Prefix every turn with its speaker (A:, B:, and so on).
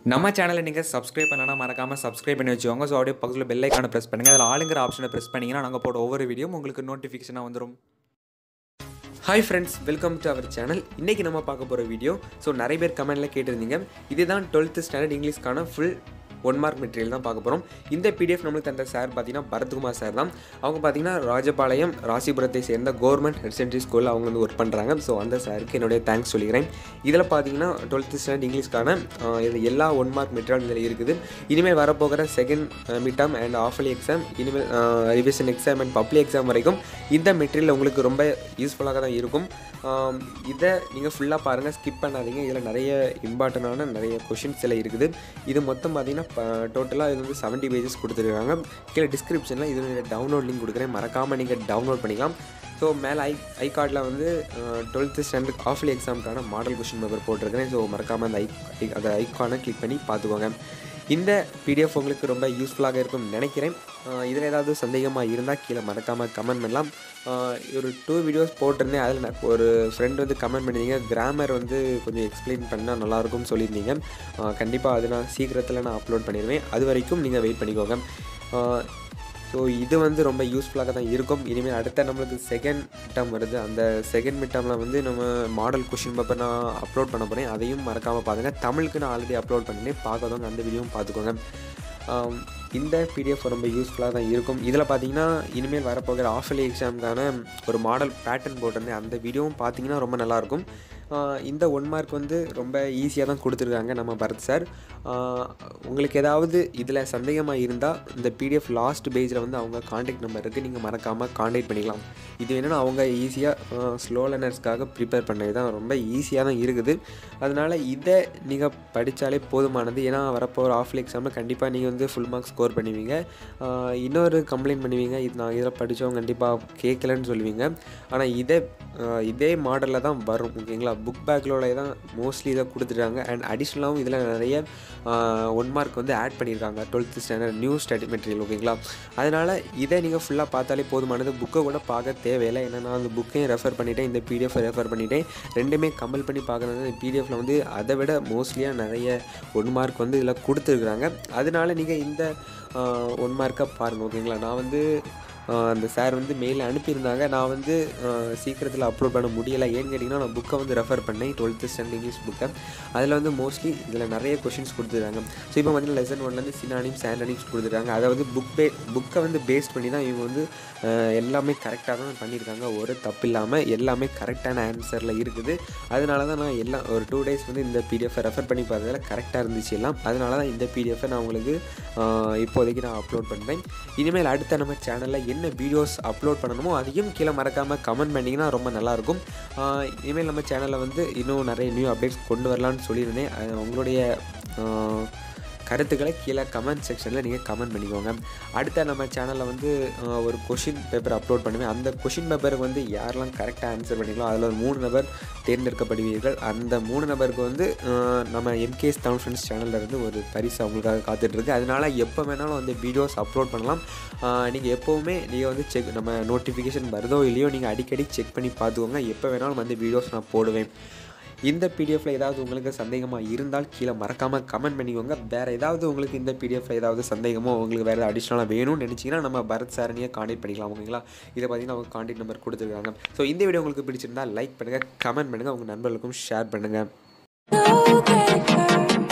A: நம்ம சேனலை நீங்கள் சப்ஸ்கிரைப் பண்ணலாம் மறக்காமல் சப்ஸ்கிரைப் பண்ணி வச்சுக்கோங்க ஸோ அப்படியே பக்கத்தில் பெல் ஐக்கானை ப்ரெஸ் பண்ணுங்கள் அதில் ஆளுங்கிற ஆப்ஷனை ப்ரெஸ் பண்ணிங்கன்னா நாங்கள் போட ஒவ்வொரு வீடியோ உங்களுக்கு நோட்டிஃபிகேஷனாக வந்துடும் hi friends welcome to our channel இன்றைக்கி நம்ம பார்க்க போகிற வீடியோ ஸோ நிறைய பேர் கமெண்ட்டில் கேட்டிருந்தீங்க இதுதான் டுவெல்த்து ஸ்டாண்டர்ட் இங்கிலீஷ்க்கான ஃபுல் ஒன் மார்க் மெட்டீரியல் தான் பார்க்க போகிறோம் இந்த பிடிஎஃப் நம்மளுக்கு தந்த சார் பார்த்தீங்கன்னா பரத்குமார் சார் தான் அவங்க பார்த்தீங்கன்னா ராஜபாளையம் ராசிபுரத்தை சேர்ந்த கவர்மெண்ட் ஹெட் சென்ட்ரி ஸ்கூலில் அவங்க வந்து ஒர்க் பண்ணுறாங்க ஸோ அந்த சாருக்கு என்னுடைய தேங்க்ஸ் சொல்லிக்கிறேன் இதில் பார்த்தீங்கன்னா டுவெல்த்து ஸ்டாண்டர்ட் இங்கிலீஷ்க்கான ஆஹ், இது எல்லா ஒன் மார்க் மெட்டீரியல் இதில் இருக்குது இனிமேல் வரப்போகிற second mid term and half yearly exam இனிமேல் revision exam and public exam வரைக்கும் இந்த மெட்டீரியல் உங்களுக்கு ரொம்ப யூஸ்ஃபுல்லாக தான் இருக்கும் ஆம், இதை நீங்கள் ஃபுல்லாக பாருங்கள் ஸ்கிப் பண்ணாதீங்க இதில் நிறைய இம்பார்ட்டண்டான நிறைய கொஷின்ஸ் எல்லாம் இருக்குது இது மொத்தம் பார்த்தீங்கன்னா டோட்டலாக இது வந்து செவன்ட்டி பேஜஸ் கொடுத்துருக்காங்க கீழே டிஸ்கிரிப்ஷனில் இது டவுன்லோட் லிங்க் கொடுக்குறேன் மறக்காமல் நீங்கள் டவுன்லோட் பண்ணிக்கலாம் ஸோ மேலே ஐ ஐ கார்டில் வந்து டுவெல்த்து ஸ்டாண்டர்ட் ஆஃப்லி எக்ஸாமுக்கான மாடல் கொஷின் பேப்பர் போட்டிருக்கிறேன் ஸோ மறக்காமல் அந்த ஐ அந்த ஐக்கானை கிளிக் பண்ணி பார்த்துக்கோங்க இந்த பிடிஎஃப் உங்களுக்கு ரொம்ப யூஸ்ஃபுல்லாக இருக்கும்னு நினைக்கிறேன் இதில் ஏதாவது சந்தேகமாக இருந்தால் கீழே மறக்காமல் கமெண்ட் பண்ணலாம் ஆஹ் ஒரு டூ வீடியோஸ் போட்டிருந்தேன் அதில் நான் ஒரு ஃப்ரெண்ட் வந்து கமெண்ட் பண்ணியிருந்தீங்க கிராமர் வந்து கொஞ்சம் எக்ஸ்பிளைன் பண்ணால் நல்லாயிருக்கும்னு சொல்லியிருந்தீங்க கண்டிப்பாக அது நான் சீக்கிரத்தில் நான் அப்லோட் பண்ணிடுவேன் அது வரைக்கும் நீங்கள் வெயிட் பண்ணிக்கோங்க ஸோ இது வந்து ரொம்ப யூஸ்ஃபுல்லாக தான் இருக்கும் இனிமேல் அடுத்த நம்மளுக்கு செகண்ட் டேர்ம் வருது அந்த செகண்ட் மிட் டேர்மில் வந்து நம்ம மாடல் கொஷின் பேப்பர் நான் அப்லோட் பண்ண போகிறேன் அதையும் மறக்காமல் பாருங்க தமிழுக்கு நான் ஆல்ரெடி அப்லோட் பண்ணினேன் பார்க்காதவங்க அந்த வீடியோவும் பார்த்துக்கோங்க ஆம், இந்த பிடிஎஃப் ரொம்ப யூஸ்ஃபுல்லாக தான் இருக்கும் இதில் பார்த்தீங்கன்னா இனிமேல் வரப்போகிற ஆஃபலி எக்ஸாமுக்கான ஒரு மாடல் பேட்டர்ன் போட்டிருந்தேன் அந்த வீடியோவும் பார்த்தீங்கன்னா ரொம்ப நல்லாயிருக்கும் ஆஹ் இந்த ஒன் மார்க் வந்து ரொம்ப ஈஸியாக தான் கொடுத்துருக்காங்க நம்ம பரத் சார் ஆஹ் உங்களுக்கு ஏதாவது இதில் சந்தேகமாக இருந்தால் இந்த பிடிஎஃப் லாஸ்ட் பேஜில் வந்து அவங்க காண்டாக்ட் நம்பர் இருக்குது நீங்கள் மறக்காமல் காண்டாக்ட் பண்ணிக்கலாம் இது என்னென்னா அவங்க ஈஸியாக ஸ்லோ லேர்னர்ஸ்க்காக ப்ரிப்பேர் பண்ணது தான் ரொம்ப ஈஸியாக தான் இருக்குது அதனால் இதை நீங்கள் படித்தாலே போதுமானது ஏன்னா வரப்போகிற ஆஃப்ல எக்ஸாமில் கண்டிப்பாக நீங்கள் வந்து ஃபுல் மார்க் ஸ்கோர் பண்ணுவீங்க ஆஹ் இன்னொரு கம்ப்ளைண்ட் பண்ணுவீங்க இது நான் இதில் படித்தவங்க கண்டிப்பாக கேட்கலன்னு சொல்லுவீங்க ஆனால் இதே ஆஹ் இதே மாடலில் தான் வரும் ஓகேங்களா புக் பேக்லோட தான் மோஸ்ட்லி இதை கொடுத்துட்டாங்க அண்ட் அடிஷ்னலாகவும் இதில் நிறைய ஒன் மார்க் வந்து ஆட் பண்ணியிருக்காங்க twelfth standard new study material ஓகேங்களா அதனால் இதை நீங்கள் ஃபுல்லாக பார்த்தாலே போதுமானது புக்கை கூட பார்க்க தேவையில்லை ஏன்னா நான் அந்த புக்கையும் ரெஃபர் பண்ணிட்டேன் இந்த பிடிஎஃப் ரெஃபர் பண்ணிட்டேன் ரெண்டுமே கம்பல் பண்ணி பார்க்குறது பிடிஎஃப்ல வந்து அதை விட மோஸ்ட்லியாக நிறைய ஒன் மார்க் வந்து இதில் கொடுத்துருக்குறாங்க அதனால நீங்கள் இந்த ஒன் மார்க்கை பாருங்கள் ஓகேங்களா நான் வந்து ஆஹ் அந்த சார் வந்து மெயில் அனுப்பியிருந்தாங்க நான் வந்து சீக்கிரத்தில் அப்லோட் பண்ண முடியலை ஏன்னு கேட்டிங்கன்னா நான் புக்கை வந்து ரெஃபர் பண்ணேன் டுவெல்த்து ஸ்டாண்டர்ட் இங்கிலீஷ் புக்கை அதில் வந்து மோஸ்ட்லி இதில் நிறைய கொஷின்ஸ் கொடுத்துருக்காங்க ஸோ இப்போ பார்த்தீங்கன்னா லெசன் ஒன்லேருந்து சினானிம்ஸ் சாண்டனிம்ஸ் கொடுத்துருக்காங்க அதை வந்து புக் பே புக்கை வந்து பேஸ் பண்ணி தான் இவங்க வந்து ஆஹ் எல்லாமே கரெக்டாக தான் பண்ணியிருக்காங்க ஒரு தப்பு இல்லாமல் எல்லாமே கரெக்டான ஆன்சரில் இருக்குது அதனால தான் நான் எல்லாம் ஒரு டூ டேஸ் வந்து இந்த பிடிஎஃபை ரெஃபர் பண்ணி பார்த்ததில் கரெக்டாக இருந்துச்சு எல்லாம் அதனால தான் இந்த பிடிஎஃபை நான் உங்களுக்கு ஆஹ் இப்போதைக்கு நான் அப்லோட் பண்ணுறேன் இனிமேல் அடுத்த நம்ம சேனலில் என்ன வீடியோஸ் அப்லோட் பண்ணணுமோ அதையும் கீழே மறக்காமல் கமெண்ட் பண்ணிங்கன்னா ரொம்ப நல்லாயிருக்கும் ஆஹ் இனிமேல் நம்ம சேனலில் வந்து இன்னும் நிறைய நியூ அப்டேட்ஸ் கொண்டு வரலான்னு சொல்லியிருந்தேன் அது உங்களுடைய ஆஹ் கருத்துக்களை கீழே கமெண்ட் செக்ஷனில் நீங்கள் கமெண்ட் பண்ணிக்கோங்க அடுத்த நம்ம சேனலில் வந்து ஆஹ், ஒரு கொஷின் பேப்பர் அப்லோட் பண்ணுவேன் அந்த கொஷின் பேப்பருக்கு வந்து யாரெல்லாம் கரெக்டாக ஆன்சர் பண்ணிங்களோ அதில் ஒரு மூணு நபர் தேர்ந்தெடுக்கப்படுவீர்கள் அந்த மூணு நபருக்கு வந்து ஆஹ், நம்ம எம்கேஎஸ் தமிழ் ஃப்ரெண்ட்ஸ் சேனலில் இருந்து ஒரு பரிசு அவங்களுக்காக காத்துட்ருக்கு அதனால் எப்போ வேணாலும் வந்து வீடியோஸ் அப்லோட் பண்ணலாம் நீங்கள் எப்போவுமே நீங்கள் வந்து செக் நம்ம நோட்டிஃபிகேஷன் வருதோ இல்லையோ நீங்கள் அடிக்கடி செக் பண்ணி பார்த்துக்கோங்க எப்போ வேணாலும் வந்து வீடியோஸ் நான் போடுவேன் இந்த பிடிஎஃப்ல ஏதாவது உங்களுக்கு சந்தேகமாக இருந்தால் கீழே மறக்காமல் கமெண்ட் பண்ணிக்கோங்க வேறு ஏதாவது உங்களுக்கு இந்த பிடிஎஃப்ல ஏதாவது சந்தேகமோ உங்களுக்கு வேறு அடிஷ்னலாக வேணும்னு நினச்சிங்கன்னா நம்ம பரத் சாரணியை காண்டாக்ட் பண்ணிக்கலாம் ஓகேங்களா இதை பார்த்தீங்கன்னா அவங்க காண்டாக்ட் நம்பர் கொடுத்துருக்காங்க ஸோ இந்த வீடியோ உங்களுக்கு பிடிச்சிருந்தா லைக் பண்ணுங்கள் கமெண்ட் பண்ணுங்கள் உங்கள் நண்பர்களுக்கும் ஷேர் பண்ணுங்கள்
B: Okay, girl.